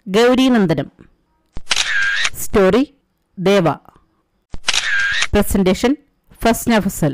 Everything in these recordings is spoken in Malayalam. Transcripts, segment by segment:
ഗൗരീനന്ദനം story Deva presentation Fasna Fasal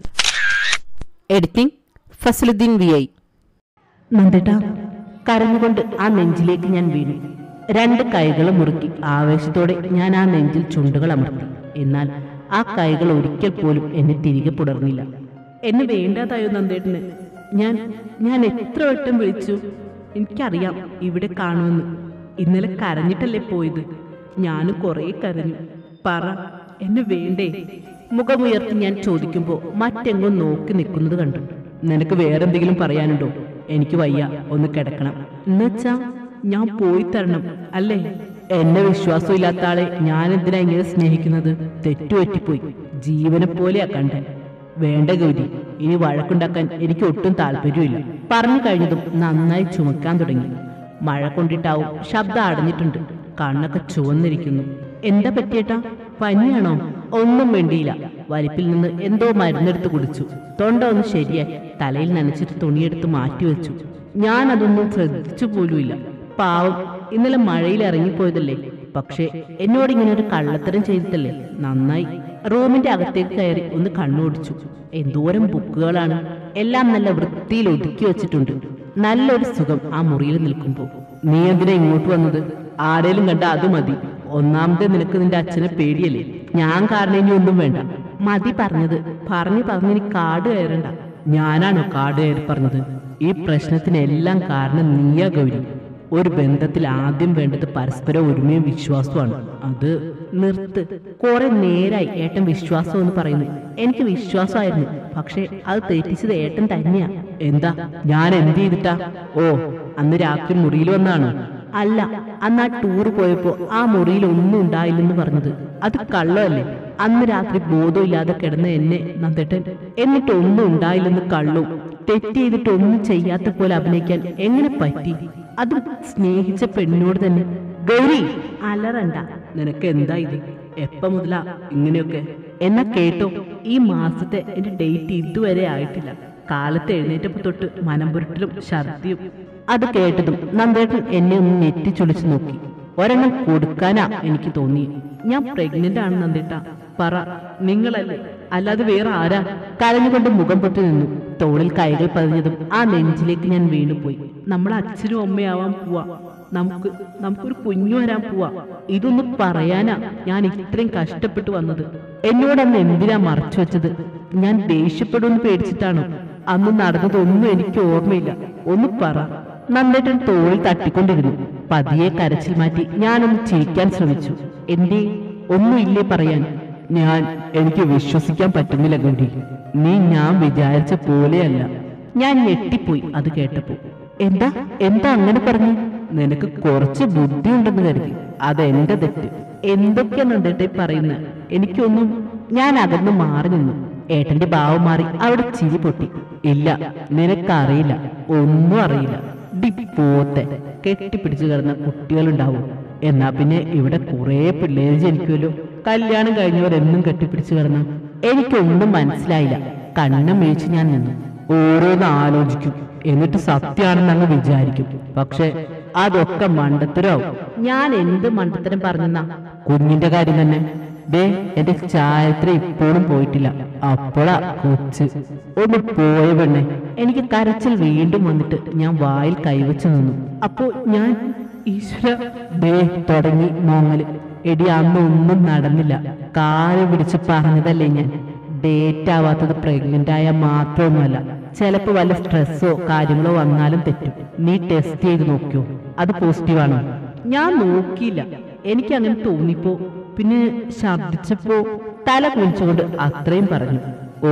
editing Fasaluddeen V I നന്ദേട്ട കരഞ്ഞുകൊണ്ട് ആ നെഞ്ചിലേക്ക് ഞാൻ വീണു രണ്ട് കൈകൾ മുറുക്കി ആവേശത്തോടെ ഞാൻ ആ നെഞ്ചിൽ ചുണ്ടുകൾ അമർത്തി എന്നാൽ ആ കൈകൾ ഒരിക്കൽ പോലും എന്നെ തിരികെ പുടർന്നില്ല എന്നെ വേണ്ടാതായോ നന്ദേട്ടന് ഞാൻ ഞാൻ എത്ര വട്ടം വിളിച്ചു എനിക്കറിയാം ഇവിടെ കാണുമെന്ന് ഇന്നലെ കരഞ്ഞിട്ടല്ലേ പോയത് ഞാനും കുറേ കരഞ്ഞു പറ എന്നെ വേണ്ടേ മുഖമുയർത്തി ഞാൻ ചോദിക്കുമ്പോൾ മറ്റെങ്ങും നോക്കി നിൽക്കുന്നത് കണ്ടു നിനക്ക് വേറെന്തെങ്കിലും പറയാനുണ്ടോ എനിക്ക് വയ്യ ഒന്ന് കിടക്കണം എന്നുവെച്ചാ ഞാൻ പോയി തരണം അല്ലേ എന്നെ വിശ്വാസമില്ലാത്ത ആളെ ഞാൻ എന്തിനാ ഇങ്ങനെ സ്നേഹിക്കുന്നത് തെറ്റുപറ്റിപ്പോയി ജീവനെ പോലെയാ കണ്ടേ വേണ്ട ഗൗരി ഇനി വഴക്കുണ്ടാക്കാൻ എനിക്ക് ഒട്ടും താല്പര്യമില്ല പറഞ്ഞു കഴിഞ്ഞതും നന്നായി ചുമക്കാൻ തുടങ്ങി മഴ കൊണ്ടിട്ടാവും ശബ്ദം അടഞ്ഞിട്ടുണ്ട് കണ്ണൊക്കെ ചുവന്നിരിക്കുന്നു എന്താ പറ്റിയേട്ടാ പനിയാണോ ഒന്നും വേണ്ടിയില്ല വലിപ്പിൽ നിന്ന് എന്തോ മരുന്നെടുത്ത് കുടിച്ചു തൊണ്ട ഒന്ന് ശരിയായി തലയിൽ നനച്ചിട്ട് തുണിയെടുത്ത് മാറ്റിവെച്ചു ഞാൻ അതൊന്നും ശ്രദ്ധിച്ചു പോലുമില്ല പാവം ഇന്നലെ മഴയിൽ ഇറങ്ങിപ്പോയതല്ലേ പക്ഷേ എന്നോട് ഇങ്ങനെ ഒരു കള്ളത്തരം ചെയ്തിട്ടല്ലേ നന്നായി റൂമിന്റെ അകത്തേക്ക് കയറി ഒന്ന് കണ്ണോടിച്ചു എന്തോരം ബുക്കുകളാണ് എല്ലാം നല്ല വൃത്തിയിൽ ഒതുക്കി വെച്ചിട്ടുണ്ട് നല്ലൊരു സുഖം ആ മുറിയിൽ നിൽക്കുമ്പോൾ നീ എന്തിനാ ഇങ്ങോട്ട് വന്നത് ആരേലും കണ്ട അത് മതി ഒന്നാമത്തെ നിനക്ക് നിന്റെ അച്ഛനെ പേടിയല്ലേ ഞാൻ കാരണം ഇനി ഒന്നും വേണ്ട മതി പറഞ്ഞത് പറഞ്ഞു പറഞ്ഞ് ഇനി കാട് കയറണ്ട ഞാനാണോ കാട് കയറി പറഞ്ഞത് ഈ പ്രശ്നത്തിനെല്ലാം കാരണം നീയാ ഗൗരി ഒരു ബന്ധത്തിൽ ആദ്യം വേണ്ടത് പരസ്പര ഒരുമയും വിശ്വാസവുമാണ് അത് നിർത്ത് കുറെ നേരായി ഏട്ടൻ വിശ്വാസം എന്ന് പറയുന്നു എനിക്ക് വിശ്വാസമായിരുന്നു പക്ഷെ അത് തെറ്റിച്ചത് ഏട്ടൻ തന്നെയാ എന്താ ഞാൻ എന്ത് ചെയ്തിട്ടാ ഓ അന്ന് രാത്രി മുറിയിൽ വന്നാണോ അല്ല അന്ന് ആ ടൂർ പോയപ്പോ ആ മുറിയിൽ ഒന്നും ഉണ്ടായില്ലെന്ന് പറഞ്ഞത് അത് കള്ളമല്ലേ അന്ന് രാത്രി ബോധമില്ലാതെ കിടന്ന എന്നെ നന്ദേട്ടൻ എന്നിട്ട് ഒന്നും ഉണ്ടായില്ലെന്ന് കള്ളും തെറ്റ് ചെയ്തിട്ട് ഒന്നും ചെയ്യാത്ത പോലെ അഭിനയിക്കാൻ എങ്ങനെ പറ്റി അതും സ്നേഹിച്ച പെണ്ണിനോട് തന്നെ ഗൗരി അലറണ്ട നിനക്ക് എന്താ ഇത് എപ്പ മുതലാ ഇങ്ങനെയൊക്കെ എന്നാ കേട്ടോ ഈ മാസത്തെ എന്റെ ഡേറ്റ് ഇതുവരെ ആയിട്ടില്ല കാലത്ത് എഴുന്നേറ്റപ്പോ തൊട്ട് മനംപുരട്ടിലും ഛർദിയും അത് കേട്ടതും നന്ദേട്ടൻ എന്നെ ഒന്ന് നെറ്റിച്ചൊളിച്ചു നോക്കി ഒരെണ്ണം കൊടുക്കാനാ എനിക്ക് തോന്നി ഞാൻ പ്രഗ്നന്റ് ആണ് നന്ദേട്ട പറ നിങ്ങളല്ലേ അല്ലാതെ വേറെ ആരാ കരഞ്ഞുകൊണ്ട് മുഖം പൊട്ടി നിന്നു തോളിൽ കൈകൾ പതിഞ്ഞതും ആ നെഞ്ചിലേക്ക് ഞാൻ വീണുപോയി നമ്മൾ അച്ഛനും അമ്മയാവാൻ പോവാ നമുക്ക് നമുക്കൊരു കുഞ്ഞു വരാൻ പോവാ ഇതൊന്നും പറയാനാ ഞാൻ ഇത്രയും കഷ്ടപ്പെട്ടു വന്നത് എന്നോടന്ന് എന്തിനാ മറച്ചു വെച്ചത് ഞാൻ ദേഷ്യപ്പെടുമെന്ന് പേടിച്ചിട്ടാണോ അന്ന് നടന്നതൊന്നും എനിക്ക് ഓർമ്മയില്ല ഒന്ന് പറ നന്ദേട്ടൻ തോളിൽ തട്ടിക്കൊണ്ടിരുന്നു പതിയെ കരച്ചിൽ മാറ്റി ഞാനൊന്ന് ചിരിക്കാൻ ശ്രമിച്ചു എന്തേ ഒന്നുമില്ലേ പറയാൻ ഞാൻ എനിക്ക് വിശ്വസിക്കാൻ പറ്റുന്നില്ല ഗൗരി നീ ഞാൻ വിചാരിച്ച പോലെയല്ല ഞാൻ ഞെട്ടിപ്പോയി അത് കേട്ടപ്പോ എന്താ എന്താ അങ്ങനെ പറഞ്ഞു നിനക്ക് കുറച്ച് ബുദ്ധിയുണ്ടെന്ന് കരുതി അതെന്റെ തെറ്റ് എന്തൊക്കെയാ നന്ദേട്ടെ പറയുന്നത് എനിക്കൊന്നും ഞാൻ അകന്ന് മാറി നിന്നു ഏട്ടന്റെ ഭാവം മാറി അവിടെ ചിരി പൊട്ടി ഇല്ല നിനക്കറിയില്ല ഒന്നും അറിയില്ല ഡി പോത്തെ കെട്ടിപ്പിടിച്ചു കിടന്ന കുട്ടികളുണ്ടാവും എന്നാ പിന്നെ ഇവിടെ കുറെ പിള്ളേര് ജനിക്കുമല്ലോ കല്യാണം കഴിഞ്ഞവരെന്നും കെട്ടിപ്പിടിച്ചു കിടന്ന എനിക്കൊന്നും മനസ്സിലായില്ല കണ്ണം വീഴ്ച ഞാൻ നിന്നു ഓരോന്ന് ആലോചിക്കും എന്നിട്ട് സത്യാണെന്ന് അങ്ങ് വിചാരിക്കും പക്ഷെ അതൊക്കെ മണ്ടത്തരാവും ഞാൻ എന്ത് മണ്ടത്തരം പറഞ്ഞെന്നാ കുഞ്ഞിന്റെ കാര്യം തന്നെ ദേ എന്റെ ചായത്ര ഇപ്പോഴും പോയിട്ടില്ല അപ്പോഴാ കൊച്ച് ഒന്ന് പോയ പെണ്ണെ എനിക്ക് കരച്ചിൽ വീണ്ടും വന്നിട്ട് ഞാൻ വായിൽ കൈവച്ചു നിന്നു അപ്പോ ഞാൻ ഈശ്വര ദേ തുടങ്ങി മോങ്ങല് എടി അന്ന് ഒന്നും നടന്നില്ല കാല് പിടിച്ച് പറഞ്ഞതല്ലേ ഞാൻ ഡേറ്റ് ആവാത്തത് പ്രഗ്നന്റ് ആയ മാത്രമൊന്നുമല്ല ചിലപ്പോ വല്ല സ്ട്രെസ്സോ കാര്യങ്ങളോ വന്നാലും തെറ്റും നീ ടെസ്റ്റ് ചെയ്ത് നോക്കിയോ അത് പോസിറ്റീവ് ആണോ ഞാൻ നോക്കിയില്ല എനിക്ക് അങ്ങനെ തോന്നിപ്പോ പിന്നെ ഛർദിച്ചപ്പോ തല കുനിച്ചുകൊണ്ട് അത്രയും പറഞ്ഞു ഓ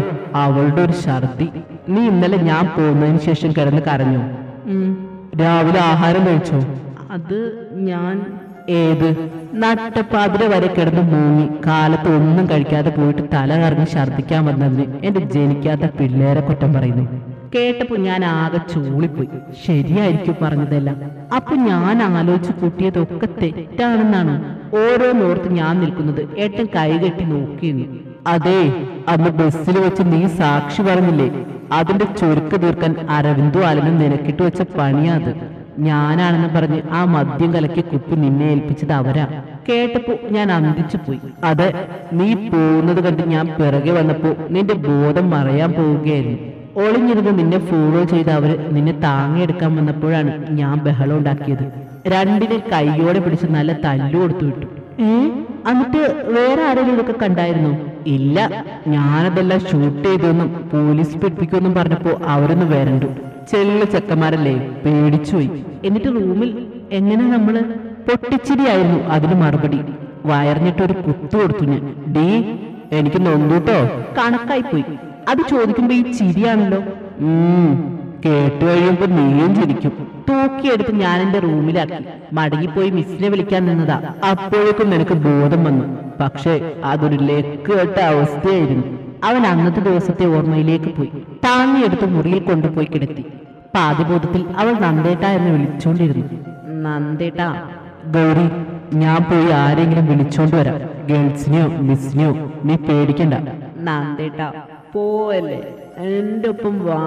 അവളുടെ ഒരു ഛർദി നീ ഇന്നലെ ഞാൻ പോകുന്നതിന് ശേഷം കിടന്ന് കരഞ്ഞോ രാവിലെ ആഹാരം കഴിച്ചോ അത് ഞാൻ ഏത് നട്ടപ്പാതിര വരെ കിടന്ന് മൂങ്ങി കാലത്ത് ഒന്നും കഴിക്കാതെ പോയിട്ട് തല കറങ്ങി ഛർദിക്കാൻ വന്നതിന് എന്റെ ജനിക്കാത്ത പിള്ളേരെ കുറ്റം പറയുന്നു കേട്ടപ്പോ ഞാൻ ആകെ ചൂളിപ്പോയി ശരിയായിരിക്കും പറഞ്ഞതെല്ലാം അപ്പൊ ഞാൻ ആലോചിച്ച് കൂട്ടിയതൊക്കെ തെറ്റാണെന്നാണ് ഓരോന്നോർത്ത് ഞാൻ നിൽക്കുന്നത് ഏട്ടൻ കൈകെട്ടി നോക്കിയിരുന്നു അതെ അന്ന് ബസ്സിൽ വെച്ച് നീ സാക്ഷി പറഞ്ഞില്ലേ അതിന്റെ ചുരുക്ക് തീർക്കാൻ അരവിന്ദു അലനും നിനക്കിട്ട് വെച്ച പണിയാ അത് ഞാനാണെന്ന് പറഞ്ഞ് ആ മദ്യം കലക്കി കുപ്പി നിന്നെ ഏൽപ്പിച്ചത് അവരാ കേട്ടപ്പോ ഞാൻ അന്തിച്ചു പോയി അതെ നീ പോകുന്നത് കണ്ട് ഞാൻ പിറകെ വന്നപ്പോ നിന്റെ ബോധം മറയാൻ പോവുകയായിരുന്നു ഒളിഞ്ഞിരുന്ന് നിന്നെ ഫോളോ ചെയ്ത അവര് നിന്നെ താങ്ങിയെടുക്കാൻ വന്നപ്പോഴാണ് ഞാൻ ബഹളം ഉണ്ടാക്കിയത് രണ്ടിനെ കൈയോടെ പിടിച്ച് നല്ല തല്ലു കൊടുത്തു വിട്ടു ഏ എന്നിട്ട് വേറെ ആരെങ്കിലും ഇതൊക്കെ കണ്ടായിരുന്നോ ഇല്ല ഞാനതെല്ലാം ഷൂട്ട് ചെയ്തൊന്നും പോലീസ് പിടിപ്പിക്കുമെന്നും പറഞ്ഞപ്പോ അവരൊന്ന് വരണ്ടു ചെല്ല ചെക്കന്മാരല്ലേ പേടിച്ചുപോയി എന്നിട്ട് റൂമിൽ എങ്ങനെ നമ്മള് പൊട്ടിച്ചിരിയായിരുന്നു അതിന് മറുപടി വയറിഞ്ഞിട്ട് ഒരു കുത്തു കൊടുത്തു ഞാൻ ഡീ എനിക്ക് നൊന്തൂട്ടോ കണക്കായി പോയി അത് ചോദിക്കുമ്പോ ഈ ചിരിയാണല്ലോ ഉം കേട്ട് കഴിയുമ്പോ നീയും ചിരിക്കും തൂക്കിയെടുത്ത് ഞാൻ എന്റെ റൂമിലാക്കി മടങ്ങിപ്പോയി മിസ്സിനെ വിളിക്കാൻ നിന്നതാ അപ്പോഴേക്കും നിനക്ക് ബോധം വന്നു പക്ഷേ അതൊരു ലെക്ക് കേട്ട അവസ്ഥയായിരുന്നു അവൻ അന്നത്തെ ദിവസത്തെ ഓർമ്മയിലേക്ക് പോയി താങ്ങിയെടുത്ത് മുറിയിൽ കൊണ്ടുപോയി കിടത്തി പാതിബോധത്തിൽ അവൾ നന്ദേട്ട എന്ന് വിളിച്ചോണ്ടിരുന്നു നന്ദേട്ട ഗൗരി ഞാൻ പോയി ആരെങ്കിലും വിളിച്ചോണ്ട് വരാം ഗേൾസിനെയോ മിസ്സിനെയോ നീ പേടിക്കണ്ട നന്ദേട്ട പോവല്ലേ എന്റെ ഒപ്പം വാ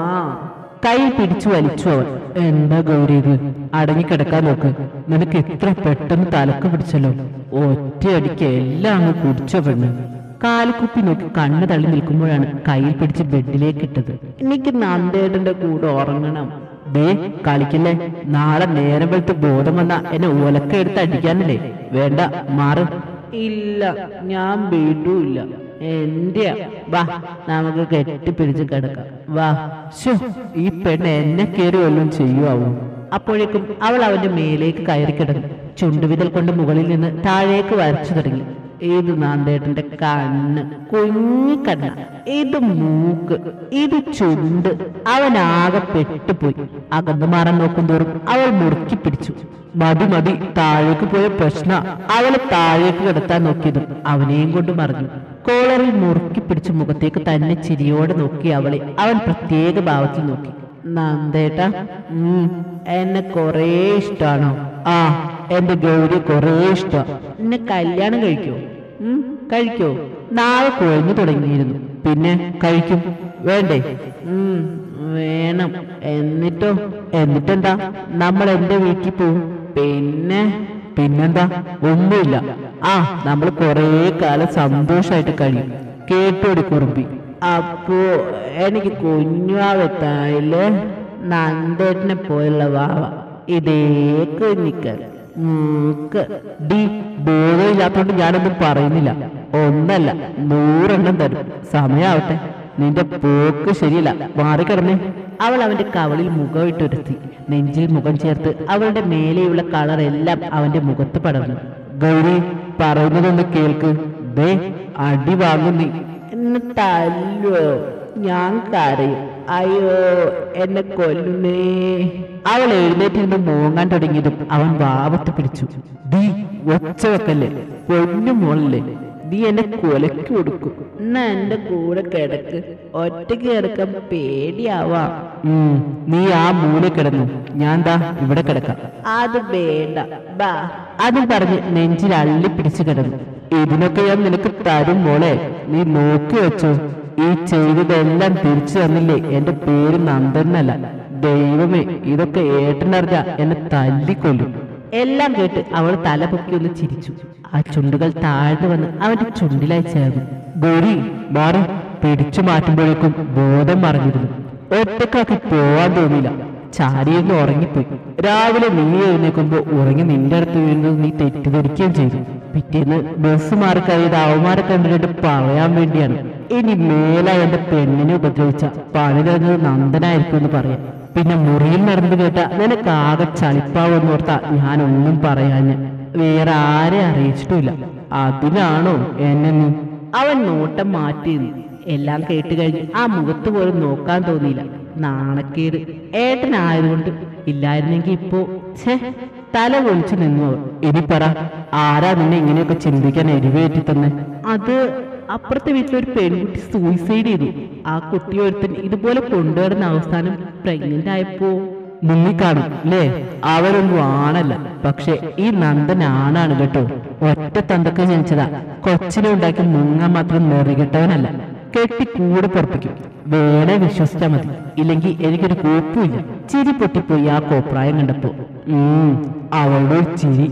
കൈ പിടിച്ചു വലിച്ചു അവൻ എന്താ ഗൗരി ഇത് അടങ്ങിക്കിടക്കാൻ നോക്ക് നിനക്ക് ഇത്ര പെട്ടെന്ന് തലക്ക് പിടിച്ചല്ലോ ഒറ്റയടിക്ക് എല്ലാം അങ്ങ് കുടിച്ച പെണ്ണ് കാലിക്കുപ്പി നോക്കി കണ്ണ് തള്ളി നിൽക്കുമ്പോഴാണ് കയ്യിൽ പിടിച്ച് ബെഡിലേക്ക് ഇട്ടത് എനിക്ക് നന്ദേട്ടന്റെ കൂടെ ഉറങ്ങണം ദേ കളിക്കില്ലേ നാളെ നേരം വെളുത്ത് ബോധം വന്ന എന്നെ ഒലക്ക എടുത്ത് അടിക്കാനല്ലേ വേണ്ട മാറ് ഇല്ല ഞാൻ വിടൂല്ല എന്റെയാ വാ നമുക്ക് കെട്ടിപ്പിടിച്ച് കിടക്കാം വാ ശോ ഈ പെണ്ണ് എന്നെ കയറി വല്ലതും ചെയ്യുവാവൂ അപ്പോഴേക്കും അവൾ അവന്റെ മേലേക്ക് കയറി കിടന്നു ചുണ്ടുവിതൽ കൊണ്ട് മുകളിൽ നിന്ന് താഴേക്ക് വരച്ചു തുടങ്ങി ഇത് നാന്തേട്ടന്റെ കണ്ണ് കുഞ്ഞി കണ്ണ ഇത് മൂക്ക് ഇത് ചുണ്ട് അവൻ ആകെ പെട്ടുപോയി അകന്നു മാറാൻ നോക്കും തോറും അവൾ മുറുക്കി പിടിച്ചു മതി മതി താഴേക്ക് പോയ പ്രശ്ന അവളെ താഴേക്ക് കിടത്താൻ നോക്കിയതും അവനെയും കൊണ്ട് മറിഞ്ഞു കോളറിൽ മുറുക്കി പിടിച്ച് മുഖത്തേക്ക് തന്നെ ചിരിയോടെ നോക്കി അവളെ അവൻ പ്രത്യേക ഭാവത്തിൽ നോക്കി നന്ദേട്ട ഉം, എന്നെ കൊറേ ഇഷ്ടാണോ ആ എന്റെ ഗൗരി കൊറേ ഇഷ്ടം എന്നെ കല്യാണം കഴിക്കോ ഉം, കഴിക്കോ നാളെ കുഴഞ്ഞു തുടങ്ങിയിരുന്നു പിന്നെ കഴിക്കും വേണ്ടേ ഉം, വേണം എന്നിട്ടോ എന്നിട്ടെന്താ നമ്മൾ എന്റെ വീട്ടിൽ പോവും പിന്നെ പിന്നെന്താ ഒന്നുമില്ല ആ നമ്മൾ കൊറേ കാലം സന്തോഷായിട്ട് കഴിയും കേട്ടോടി കുറുമ്പി അപ്പോ എനിക്ക് കുഞ്ഞുവാവെത്തായില്ലേ നന്ദേട്ടനെ പോലുള്ള വാവ ഇതേ കുഞ്ഞിക്കൽ മൂക്ക് ഡി ബോധമില്ലാത്തോണ്ട് ഞാനൊന്നും പറയുന്നില്ല ഒന്നല്ല നൂറെണ്ണം തരും സമയാവട്ടെ നിന്റെ പോക്ക് ശരിയല്ല മാറിക്കിടന്നേ അവൾ അവന്റെ കവളിൽ മുഖമിട്ടുരത്തി നെഞ്ചിൽ മുഖം ചേർത്ത് അവളുടെ മേലെയുള്ള കളർ എല്ലാം അവന്റെ മുഖത്ത് പടർന്നു ഗൗരി പറയുന്നതൊന്ന് കേൾക്ക് ദേ അടി വാങ്ങും നീ എന്നെ തല്ലോ ഞാൻ കരയും അയ്യോ എന്നെ കൊല്ലുന്നേ അവൾ എഴുന്നേറ്റിരുന്ന് മോങ്ങാൻ തുടങ്ങിയതും അവൻ വാവത്ത് പിടിച്ചു ദീ ഒച്ച വെക്കല്ലേ പൊന്നു മോളല്ലേ നീ എന്നെ കൊലക്ക് കൊടുക്കും എന്നാ എന്റെ കൂടെ കിടക്ക് ഒറ്റയ്ക്ക് കിടക്കാൻ പേടിയാവാ നീ ആ മൂല കിടന്നു ഞാൻ ദാ ഇവിടെ കിടക്കാം അത് വേണ്ട ബാ അതും പറഞ്ഞ് നെഞ്ചിൽ അള്ളി പിടിച്ചു കിടന്നു ഇതിനൊക്കെ ഞാൻ നിനക്ക് തരും മോളെ നീ നോക്കി വെച്ചോ ഈ ചെയ്തതെല്ലാം തിരിച്ചു തന്നില്ലേ എന്റെ പേര് നന്ദനല്ല ദൈവമേ ഇതൊക്കെ ഏട്ടനറിഞ്ഞ എന്നെ തല്ലിക്കൊല്ലും എല്ലാം കേട്ട് അവൾ തല പൊക്കി ഒന്ന് ചിരിച്ചു ആ ചുണ്ടുകൾ താഴ്ന്നു വന്ന് അവന്റെ ചുണ്ടിലായി ചേർന്നു ഗൗരി മാറി പിടിച്ചു മാറ്റുമ്പോഴേക്കും ബോധം മറിഞ്ഞിരുന്നു ഒറ്റക്കാക്കി പോവാൻ തോന്നിയില്ല ചാരിയിരുന്ന് ഉറങ്ങിപ്പോയി രാവിലെ നീ എഴുന്നേക്കുമ്പോ ഉറങ്ങി നിന്റെ അടുത്ത് വീഴുന്നത് നീ തെറ്റിദ്ധരിക്കുകയും ചെയ്തു പിറ്റേന്ന് ബസ് മാറി കഴിയത് അവന്മാരെ കണ്ടിട്ട് പറയാൻ വേണ്ടിയാണ് ഇനി മേല എന്റെ പെണ്ണിനെ ഉപദ്രവിച്ച പണി തരുന്നത് നന്ദനായിരിക്കും എന്ന് പറയാം പിന്നെ മുറിയിൽ നടന്നു കേട്ട നിനക്ക് ആകെ ചളിപ്പാവെന്ന് ഓർത്താ ഞാനൊന്നും പറയാഞ്ഞ് വേറെ ആരെ അറിയിച്ചിട്ടുമില്ല അതിനാണോ എന്നെ നീ അവൻ നോട്ടം മാറ്റിയിരുന്നു എല്ലാം കേട്ട് കഴിഞ്ഞ് ആ മുഖത്ത് പോലും നോക്കാൻ തോന്നിയില്ല നാണക്കേട് ഏട്ടനായതുകൊണ്ട് ഇല്ലായിരുന്നെങ്കിൽ ഇപ്പോ ഛേ തല പൊളിച്ചു നിന്നു അവർ ഇനി പറ ആരാ നിന്നെ ഇങ്ങനെയൊക്കെ ചിന്തിക്കാൻ എരിവേറ്റി തന്നെ അത് അപ്പുറത്തെ വീട്ടിലൊരു പെൺകുട്ടി സൂയിസൈഡ് ചെയ്തു ആ കുട്ടി ഒരുത്തൻ ഇതുപോലെ കൊണ്ടുവരുന്ന അവസാനം പ്രഗ്നന്റ് ആയപ്പോ മുങ്ങിക്കാണും അല്ലേ അവരൊന്നും ആണല്ല പക്ഷെ ഈ നന്ദൻ ആണാണ് കേട്ടോ ഒറ്റ തന്തക്ക് ജനിച്ചതാ കൊച്ചിനെ ഉണ്ടാക്കി മുങ്ങാൻ മാത്രം നെറികെട്ടവനല്ല കെട്ടി കൂടെ പൊറപ്പിക്കും വേണേ വിശ്വസിച്ചാ മതി ഇല്ലെങ്കിൽ എനിക്കൊരു കോപ്പുമില്ല ചിരി പൊട്ടിപ്പോയി ആ കോപ്രായം കണ്ടപ്പോ ഉം, അവളുടെ ഒരു ചിരി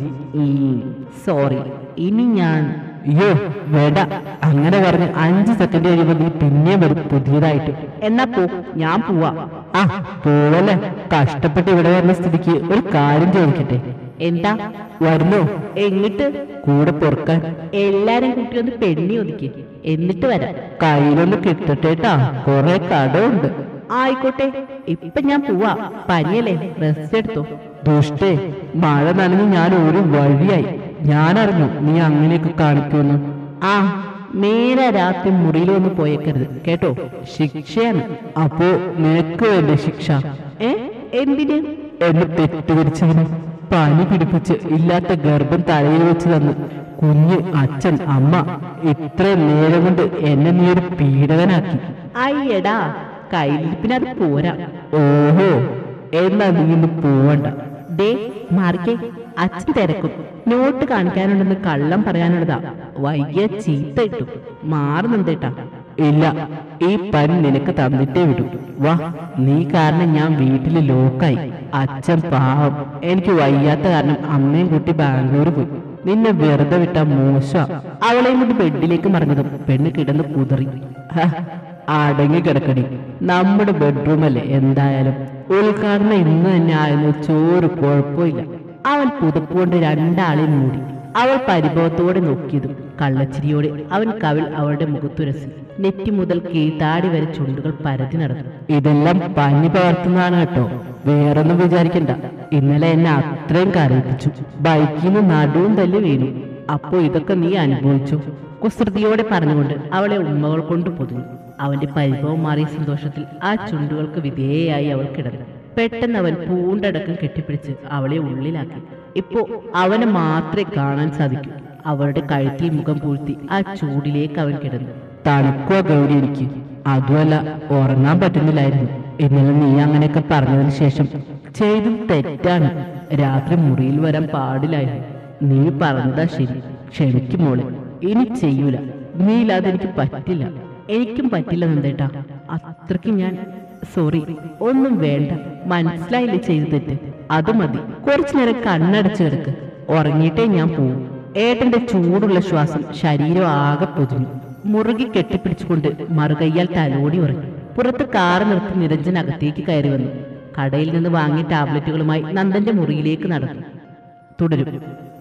സോറി ഇനി ഞാൻ അയ്യോ വേണ്ട അങ്ങനെ പറഞ്ഞ് അഞ്ച് സെക്കൻഡ് കഴിയുമ്പോൾ നീ പിന്നെയും വരും പുതിയതായിട്ട് എന്നാ പോ ഞാൻ പോവാ ആ പോവല്ലേ കഷ്ടപ്പെട്ട് ഇവിടെ വരുന്ന സ്ഥിതിക്ക് ഒരു കാര്യം ചോദിക്കട്ടെ എന്താ വരുന്നോ എങ്ങിട്ട് കൂടെ പൊറുക്കാൻ എല്ലാരും കൂട്ടി ഒന്ന് പെണ്ണി ഒതുക്കി എന്നിട്ട് വരാം കയ്യിലൊന്ന് കിട്ടട്ടേട്ടാ കൊറേ കടമുണ്ട് ആയിക്കോട്ടെ ഇപ്പൊ ഞാൻ പോവാ പനിയല്ലേ റെസ്റ്റ് എടുത്തോ ദുഷ്ടേ മഴ നനഞ്ഞ് ഞാൻ ഒരു വഴിയായി ഞാൻ അറിഞ്ഞു നീ അങ്ങനെയൊക്കെ കാണിക്കുമെന്ന് ആ നേരെ രാത്രി മുറിയിൽ വന്ന് പോയേക്കരുത് കേട്ടോ ശിക്ഷയാണ് അപ്പോ നിനക്ക് വേണ്ട ശിക്ഷ ഏ എന്തിന് എന്നെ തെറ്റിദ്ധരിച്ചതിന് പനി പിടിപ്പിച്ച് ഇല്ലാത്ത ഗർഭം തലയിൽ വെച്ച് തന്നു കുഞ്ഞ് അച്ഛൻ അമ്മ ഇത്ര നേരം കൊണ്ട് എന്നെ നീ ഒരു പീഡകനാക്കി അയ്യടാ കയ്യിലിരിപ്പിന് അത് പോരാ ഓഹോ എന്നാ നീ ഇന്ന് പോവണ്ട ദേ മാറിക്കേ അച്ഛൻ തിരക്കും നോട്ട് കാണിക്കാനുണ്ടെന്ന് കള്ളം പറയാനുള്ളതാ വൈകിയ ചീത്ത ഇട്ടു മാറുന്നുണ്ടേട്ടാ ഇല്ല ഈ പനി നിനക്ക് തന്നിട്ടേ വിടൂ വാ നീ കാരണം ഞാൻ വീട്ടില് ലോക്കായി അച്ഛൻ പാവം എനിക്ക് വയ്യാത്ത കാരണം അമ്മയും കുട്ടി ബാംഗ്ലൂർ പോയി നിന്നെ വെറുതെ വിട്ട മോശ അവളെയും കൊണ്ട് ബെഡിലേക്ക് മറിഞ്ഞതും പെണ്ണ് കിടന്ന് കുതറി ഹ, അടങ്ങി കിടക്കടി നമ്മുടെ ബെഡ്റൂം അല്ലേ എന്തായാലും ഉദ്ഘാടനം ഇന്ന് തന്നെ ആയിരുന്നു ചോറ് കുഴപ്പമില്ല അവൻ പുതപ്പുകൊണ്ട് രണ്ടാളെയും മൂടി അവൾ പരിഭവത്തോടെ നോക്കിയതും കള്ളച്ചിരിയോടെ അവൻ കവിൾ അവളുടെ മുഖത്തുരസി നെറ്റി മുതൽ കീഴ്ത്താടി വരെ ചുണ്ടുകൾ പരതി നടന്നു ഇതെല്ലാം പനി പകർത്തുന്നതാണ് കേട്ടോ വേറൊന്നും വിചാരിക്കണ്ട ഇന്നലെ എന്നെ അത്രയും കരയിപ്പിച്ചു ബൈക്കിൽ നിന്ന് നടുവും തല്ലി വീണു അപ്പോ ഇതൊക്കെ നീ അനുഭവിച്ചു കുസൃതിയോടെ പറഞ്ഞുകൊണ്ട് അവളെ ഉമ്മകൾ കൊണ്ട് പൊതിഞ്ഞു അവന്റെ പരിഭവം മാറിയ സന്തോഷത്തിൽ ആ ചുണ്ടുകൾക്ക് വിധേയയായി അവൾ കിടന്നു പെട്ടെന്ന് അവൻ പൂണ്ടടക്കം കെട്ടിപ്പിടിച്ച് അവളെ ഉള്ളിലാക്കി ഇപ്പോ അവനെ മാത്രമേ കാണാൻ സാധിക്കൂ അവളുടെ കഴുത്തിൽ മുഖം പൂഴ്ത്തി ആ ചൂടിലേക്ക് അവൻ കിടന്നു തണുക്കുക ഗൗരി എനിക്ക് അതുമല്ല ഉറങ്ങാൻ പറ്റുന്നില്ലായിരുന്നു ഇന്നലെ നീ അങ്ങനെയൊക്കെ പറഞ്ഞതിന് ശേഷം ചെയ്തത് തെറ്റാണ് രാത്രി മുറിയിൽ വരാൻ പാടില്ലായിരുന്നു നീ പറഞ്ഞതാ ശരി ക്ഷമിക്കും മോളെ ഇനി ചെയ്യൂല നീ ഇല്ലാതെ എനിക്ക് പറ്റില്ല എനിക്കും പറ്റില്ല നന്ദേട്ടാ അത്രയ്ക്ക് ഞാൻ സോറി ഒന്നും വേണ്ട മനസ്സിലായില്ലേ ചെയ്തു തെറ്റ് അത് മതി കുറച്ചു നേരം കണ്ണടച്ചു കിടക്ക് ഉറങ്ങിയിട്ടേ ഞാൻ പോവും ഏട്ടന്റെ ചൂടുള്ള ശ്വാസം ശരീരം ആകെ പൊതിഞ്ഞു മുറുകി കെട്ടിപ്പിടിച്ചുകൊണ്ട് മറുകയ്യാൽ തലോടി ഉറങ്ങി പുറത്ത് കാറ് നിർത്തി നിരഞ്ജൻ അകത്തേക്ക് കയറി വന്നു കടയിൽ നിന്ന് വാങ്ങിയ ടാബ്ലറ്റുകളുമായി നന്ദന്റെ മുറിയിലേക്ക് നടന്നു തുടരും